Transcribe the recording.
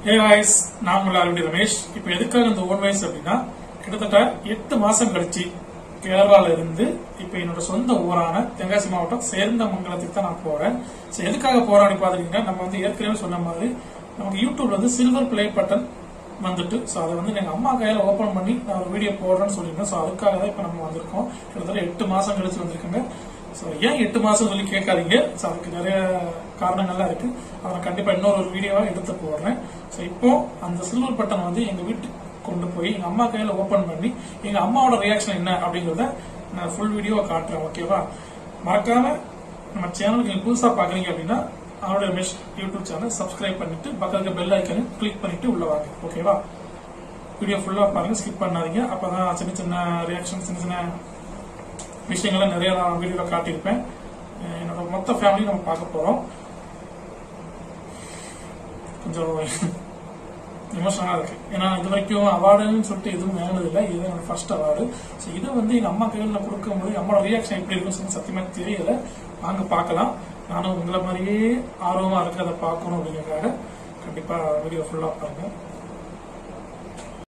ஏ voice நான் உங்கள் already Ramesh இப்போ எதுக்காக இந்த ஓன் வாய்ஸ் அப்படின்னா கிட்டத்தட்ட எட்டு மாசம் கழிச்சு கேரளால இருந்து இப்போ என்னோட சொந்த ஊரான தென்காசி மாவட்டம் சேர்ந்த மங்கலத்துக்கு தான் நான் போறேன் ஸோ எதுக்காக போறேன் அப்படின்னு பாத்தீங்கன்னா நம்ம வந்து ஏற்கனவே சொன்ன மாதிரி நமக்கு யூடியூப்ல வந்து சில்வர் பிளே பட்டன் வந்துட்டு ஸோ அதை வந்து எங்க அம்மா கையில ஓபன் பண்ணி நான் ஒரு வீடியோ போடுறேன்னு சொல்லியிருந்தேன் ஸோ அதுக்காக தான் இப்போ நம்ம வந்திருக்கோம் கிட்டத்தட்ட எட்டு மாசம் கழிச்சு வந்திருக்கோங்க ஸோ ஏன் எட்டு மாசம் சொல்லி கேட்காதீங்க ஸோ அதுக்கு நிறைய காரணங்கள்லாம் இருக்கு அதை நான் கண்டிப்பா இன்னொரு ஒரு வீடியோவா எடுத்து போடுறேன் ஸோ இப்போ அந்த சில்வர் பட்டன் வந்து எங்க வீட்டுக்கு கொண்டு போய் எங்க அம்மா கையில ஓபன் பண்ணி எங்க அம்மாவோட ரியாக்ஷன் என்ன அப்படிங்கறத நான் ஃபுல் வீடியோவை காட்டுறேன் ஓகேவா மறக்காம நம்ம சேனலுக்கு நீங்க புதுசா பாக்குறீங்க அப்படின்னா அவருடைய ரமேஷ் யூடியூப் சேனல் சப்ஸ்கிரைப் பண்ணிட்டு பக்கத்துக்கு பெல் ஐக்கனை கிளிக் பண்ணிட்டு உள்ள வாங்க ஓகேவா வீடியோ ஃபுல்லா பாருங்க ஸ்கிப் பண்ணாதீங்க அப்பதான் சின்ன சின்ன ரியாக்ஷன் சின்ன சின்ன விஷயங்களை நிறைய நான் வீடியோல காட்டியிருப்பேன் அஹ் என்னோட மொத்த ஃபேமிலி நம்ம பார்க்க போறோம் கொஞ்சம் எமோஷனலா இருக்கு ஏன்னா இது வரைக்கும் அவார்டுன்னு சொல்லிட்டு எதுவும் வாங்கினது இல்லை இது என்னோட ஃபர்ஸ்ட் அவார்டு ஸோ இதை வந்து எங்க அம்மா கையில் நான் கொடுக்கும்போது அம்மாவோட ரியாக்ஷன் எப்படி இருக்குன்னு சொல்லி சத்தியமா தெரியல வாங்க பார்க்கலாம் நானும் உங்களை மாதிரியே ஆர்வமா இருக்கு அதை பார்க்கணும் அப்படிங்கறதுக்காக கண்டிப்பா வீடியோ ஃபுல்லா பாருங்க